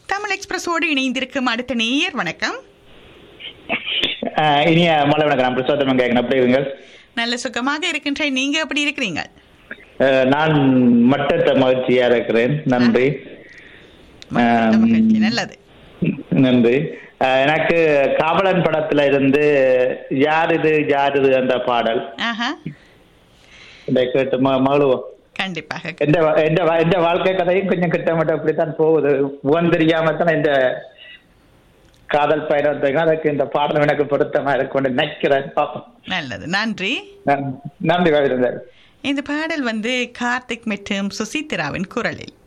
தமிழ் எக்ஸ்பிரஸோடு இணைந்திருக்கும் அடுத்த நேயர் வணக்கம் ஆஹ் இனிய மலை வணக்கம் நான் பிரசாதம் கேட்கணும் எப்படி இருங்கள் நல்ல சுகமாக இருக்கின்றேன் நீங்க எப்படி இருக்கிறீங்க ஆஹ் நான் மட்டற்ற மகிழ்ச்சியா இருக்கிறேன் நன்றி மகிழ்ச்சி, ஆம், மகிழ்ச்சி நல்லது நன்றி ஆஹ் எனக்கு காவலன் படத்துல இருந்து யார் இது யார் இது அந்த பாடல் ஆஹா இதை கேட்டு ம- மகிழுவோம் கண்டிப்பாக எந்த வா- எந்த வா- எந்த வாழ்க்கை கதையும் கொஞ்சம் கிட்டமட்ட அப்படித்தான் போகுது முகம் தெரியாம தான் இந்த காதல் பயணத்துக்கு அதுக்கு இந்த பாடல் எனக்கு பொருத்தமா இருக்கும் நினைக்கிறேன் பார்ப்போம் நல்லது நன்றி நன்றி நன்றி வாழ்ந்தார் இந்த பாடல் வந்து கார்த்திக் மற்றும் சுசித்ராவின் குரலில்